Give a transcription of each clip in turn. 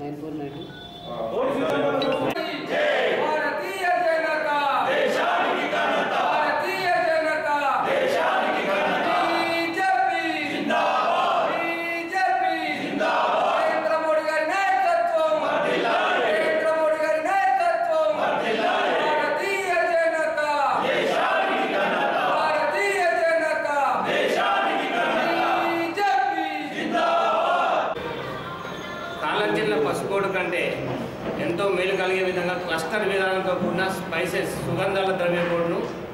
informative భారతీయ జనతా దేశానికి ఘనత భారతీయ జనతా దేశానికి ఘనత బీజేపీ జిందాబాద్ బీజేపీ జిందాబాద్ నరేంద్ర మోడీ గారి నాయకత్వం వర్ధిల్లాలి నరేంద్ర మోడీ గారి నాయకత్వం వర్ధిల్లాలి భారతీయ జనతా దేశానికి ఘనత భారతీయ జనతా దేశానికి ఘనత బీజేపీ కాలం జిల్లా పసుపోడు కంటే ఎంతో మేలు కలిగే విధంగా క్లస్టర్ విధానంతో కూడిన స్పైసెస్ సుగంధాల ద్రవ్య బోర్డును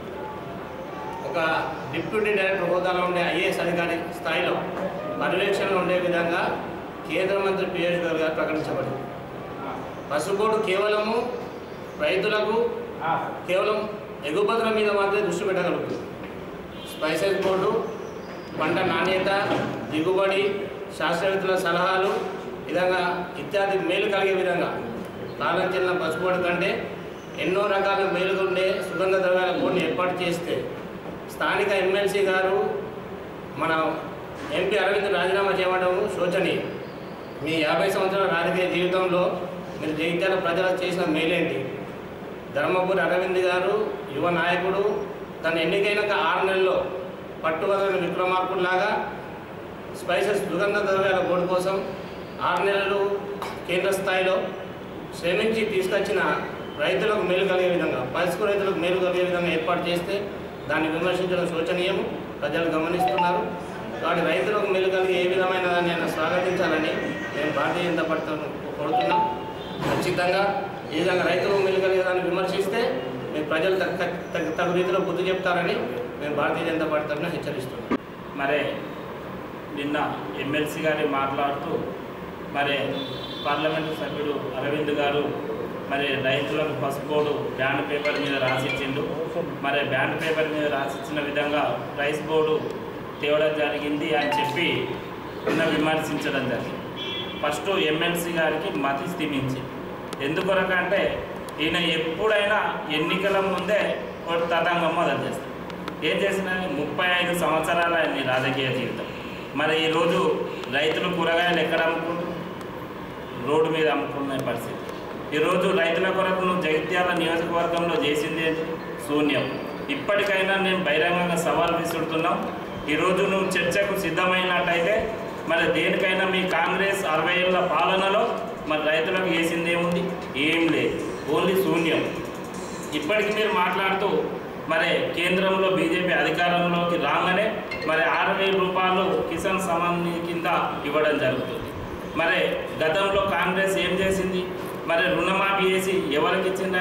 ఒక డిప్యూటీ డైరెక్టర్ హోదాలో ఉండే ఐఏఎస్ అధికారి స్థాయిలో పర్యవేక్షణలో ఉండే విధంగా కేంద్ర మంత్రి పీయూష్ గోయల్ గారు ప్రకటించబడింది పసుబోర్డు కేవలము రైతులకు కేవలం ఎగుమతుల మీద మాత్రమే దృష్టి పెట్టగలుగుతుంది స్పైసెస్ బోర్డు పంట నాణ్యత దిగుబడి శాస్త్రవేత్తల సలహాలు విధంగా ఇత్యాది మేలు కలిగే విధంగా కాలం చెందిన పసుపోడు కంటే ఎన్నో రకాల మేలుగా ఉండే సుగంధ ద్రవ్యాల బోర్డుని ఏర్పాటు చేస్తే స్థానిక ఎమ్మెల్సీ గారు మన ఎంపీ అరవింద్ రాజీనామా చేయడం శోచనీయం మీ యాభై సంవత్సరాల రాజకీయ జీవితంలో మీరు జగిత్యాల ప్రజలకు చేసిన మేలేంటి ధర్మపురి అరవింద్ గారు యువ నాయకుడు తను ఎన్నికైనాక ఆరు నెలల్లో పట్టువదలని విక్రమార్కుడిలాగా స్పైసెస్ సుగంధ ద్రవ్యాల బోర్డు కోసం ఆరు నెలలు కేంద్ర స్థాయిలో శ్రమించి తీసుకొచ్చిన రైతులకు మేలు కలిగే విధంగా పసుపు రైతులకు మేలు కలిగే విధంగా ఏర్పాటు చేస్తే దాన్ని విమర్శించడం శోచనీయం ప్రజలు గమనిస్తున్నారు కాబట్టి రైతులకు మేలు కలిగే ఏ విధమైన దాన్ని అయినా స్వాగతించాలని మేము భారతీయ జనతా పార్టీ కోరుతున్నాం ఖచ్చితంగా ఈ విధంగా రైతులకు మేలు కలిగే దాన్ని విమర్శిస్తే మేము ప్రజలు తగ్గ తగ్గ తగు రీతిలో బుద్ధి చెప్తారని మేము భారతీయ జనతా పార్టీ తరఫున హెచ్చరిస్తున్నాం మరి నిన్న ఎమ్మెల్సీ గారి మాట్లాడుతూ మరి పార్లమెంటు సభ్యుడు అరవింద్ గారు మరి రైతులకు పసుపోడు బ్యాండ్ పేపర్ మీద రాసిచ్చిండు మరి బ్యాండ్ పేపర్ మీద రాసిచ్చిన విధంగా రైస్ బోర్డు తేవడం జరిగింది అని చెప్పి నిన్న విమర్శించడం జరిగింది ఫస్ట్ ఎమ్మెల్సీ గారికి మతి స్థిమించి ఎందుకొరకంటే ఈయన ఎప్పుడైనా ఎన్నికల ముందే ఒక తతంగం మొదలు చేస్తాడు ఏం చేసిన ముప్పై ఐదు సంవత్సరాల ఆయన రాజకీయ జీవితం మరి ఈరోజు రైతులు కూరగాయలు ఎక్కడ అమ్ముకుంటారు రోడ్డు మీద అమ్ముకునే పరిస్థితి ఈరోజు రైతుల కొరకు నువ్వు జగిత్యాల నియోజకవర్గంలో చేసింది ఏంటి శూన్యం ఇప్పటికైనా నేను బహిరంగంగా సవాల్ విసురుతున్నాం ఈరోజు నువ్వు చర్చకు సిద్ధమైనట్టయితే మరి దేనికైనా మీ కాంగ్రెస్ అరవై ఏళ్ళ పాలనలో మరి రైతులకు చేసింది ఏముంది ఏం లేదు ఓన్లీ శూన్యం ఇప్పటికి మీరు మాట్లాడుతూ మరి కేంద్రంలో బీజేపీ అధికారంలోకి రాగానే మరి ఆరు వేల రూపాయలు కిసాన్ సమాన్ కింద ఇవ్వడం జరుగుతుంది మరి గతంలో కాంగ్రెస్ ఏం చేసింది మరి రుణమాఫీ చేసి ఎవరికి ఇచ్చిందా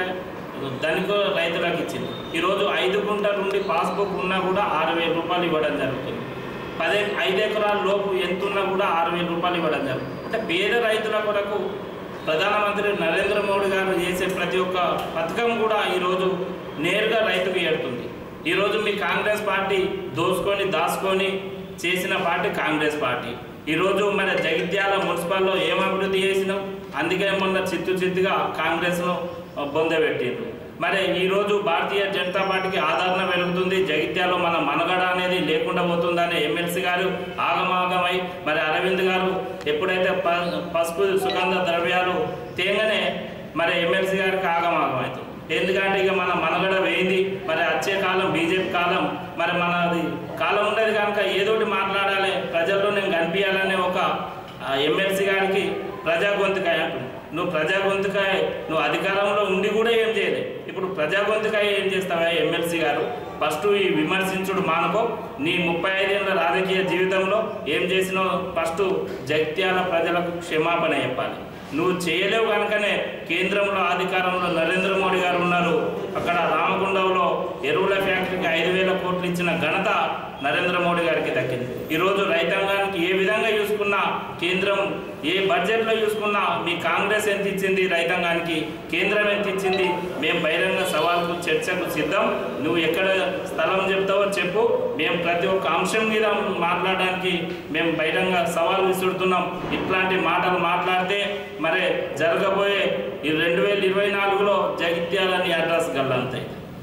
ధనిక రైతులకు ఇచ్చింది ఈరోజు ఐదు గుంటల నుండి పాస్బుక్ ఉన్నా కూడా ఆరు వేల రూపాయలు ఇవ్వడం జరుగుతుంది పదే ఐదు ఎకరాల లోపు ఎంత ఉన్నా కూడా ఆరు వేల రూపాయలు ఇవ్వడం జరుగుతుంది అంటే పేద రైతుల కొరకు ప్రధానమంత్రి నరేంద్ర మోడీ గారు చేసే ప్రతి ఒక్క పథకం కూడా ఈరోజు నేరుగా రైతుకు ఏడుతుంది ఈరోజు మీ కాంగ్రెస్ పార్టీ దోసుకొని దాచుకొని చేసిన పార్టీ కాంగ్రెస్ పార్టీ ఈరోజు మన జగిత్యాల మున్సిపల్లో ఏం అభివృద్ధి చేసినాం అందుకే మొన్న చిత్తు చిత్తుగా కాంగ్రెస్ను బొందబెట్టిండ్రు మరి ఈరోజు భారతీయ జనతా పార్టీకి ఆదరణ వెలుగుతుంది జగిత్యాలో మన మనగడ అనేది లేకుండా పోతుందని ఎమ్మెల్సీ గారు ఆగమాగమై మరి అరవింద్ గారు ఎప్పుడైతే ప- పసుపు సుగంధ ద్రవ్యాలు తేగానే మరి ఎమ్మెల్సీ గారికి ఆగమాగమవుతుంది ఎందుకంటే ఇక మన మనగడ వేయింది మరి వచ్చే కాలం బీజేపీ కాలం మరి మనది కాలం ఉండేది కనుక ఏదోటి మాట్లాడాలి ప్రజల్లో నేను కనిపించాలనే ఒక ఎమ్మెల్సీ గారికి ప్రజా గొంతుకాయ అంటుంది నువ్వు ప్రజా గొంతుకాయ నువ్వు అధికారంలో ఉండి కూడా ఏం చేయలేదు ఇప్పుడు ప్రజా గొంతుకాయ ఏం చేస్తావా ఎమ్మెల్సీ గారు ఫస్ట్ ఈ విమర్శించుడు మానుకో నీ ముప్పై ఐదేళ్ల రాజకీయ జీవితంలో ఏం చేసినావు ఫస్ట్ జగిత్యాల ప్రజలకు క్షమాపణ చెప్పాలి నువ్వు చేయలేవు కనుకనే కేంద్రంలో అధికారంలో నరేంద్ర మోడీ గారు ఉన్నారు అక్కడ రామగుండంలో ఎరువుల ఫ్యాక్టరీకి ఐదు వేల కోట్లు ఇచ్చిన ఘనత నరేంద్ర మోడీ గారికి దక్కింది ఈరోజు రైతాంగానికి ఏ విధంగా చూసుకున్నా కేంద్రం ఏ బడ్జెట్లో చూసుకున్నా మీ కాంగ్రెస్ ఎంత ఇచ్చింది రైతాంగానికి కేంద్రం ఎంత ఇచ్చింది మేము బహిరంగ సవాల్కు చర్చకు సిద్ధం నువ్వు ఎక్కడ స్థలం చెప్తావో చెప్పు మేము ప్రతి ఒక్క అంశం మీద మాట్లాడడానికి మేము బహిరంగ సవాల్ విసురుతున్నాం ఇట్లాంటి మాటలు మాట్లాడితే మరి జరగబోయే ఈ రెండు వేల ఇరవై నాలుగులో జగిత్యాలని అడ్రస్ గల్లంతాయి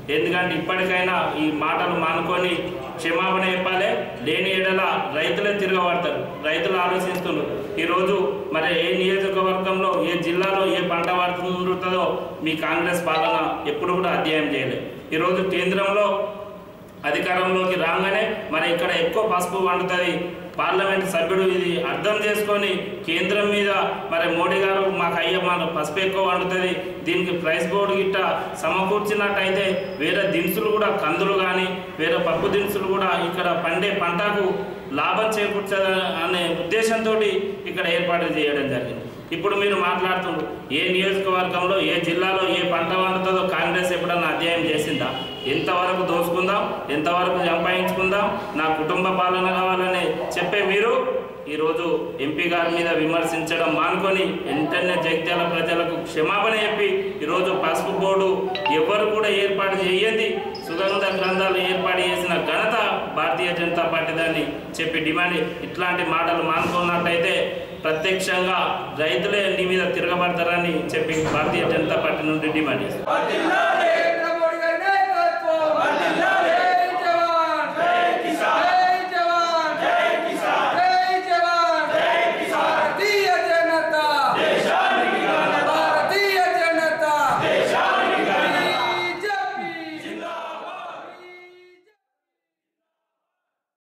ఎందుకంటే ఇప్పటికైనా ఈ మాటలు మానుకొని క్షమాపణ చెప్పాలి లేని ఎడల రైతులే తిరగబడతారు రైతులు ఆలోచిస్తున్నారు ఈరోజు మరి ఏ నియోజకవర్గంలో ఏ జిల్లాలో ఏ పంట పడుతుందో మీ కాంగ్రెస్ పాలన ఎప్పుడు కూడా అధ్యయనం చేయలేదు ఈరోజు కేంద్రంలో అధికారంలోకి రాగానే మరి ఇక్కడ ఎక్కువ పసుపు వండుతుంది పార్లమెంట్ సభ్యుడు ఇది అర్థం చేసుకొని కేంద్రం మీద మరి మోడీ గారు మాకు అయ్యే మన పసుపు ఎక్కువ వండుతుంది దీనికి ప్రైస్ బోర్డు గిట్ట సమకూర్చినట్టయితే వేరే దినుసులు కూడా కందులు కానీ వేరే పప్పు దినుసులు కూడా ఇక్కడ పండే పంటకు లాభం చేకూర్చద అనే ఉద్దేశంతో ఇక్కడ ఏర్పాటు చేయడం జరిగింది ఇప్పుడు మీరు మాట్లాడుతున్నారు ఏ నియోజకవర్గంలో ఏ జిల్లాలో ఏ పంట వండుతుందో కాంగ్రెస్ ఎప్పుడన్నా అధ్యయనం చేసిందా ఎంతవరకు దోచుకుందాం ఎంతవరకు సంపాదించుకుందాం నా కుటుంబ పాలన కావాలని చెప్పే మీరు ఈరోజు ఎంపీ గారి మీద విమర్శించడం మానుకొని వెంటనే జగిత్యాల ప్రజలకు క్షమాపణ చెప్పి ఈరోజు పసుపు బోర్డు ఎవరు కూడా ఏర్పాటు చేయండి సుగంధ గ్రంథాలు ఏర్పాటు చేసిన ఘనత భారతీయ జనతా పార్టీ దాన్ని చెప్పి డిమాండ్ ఇట్లాంటి మాటలు మానుకున్నట్టయితే ప్రత్యక్షంగా రైతులే నీ మీద తిరగబడతారని చెప్పి భారతీయ జనతా పార్టీ నుండి డిమాండ్ చేస్తారు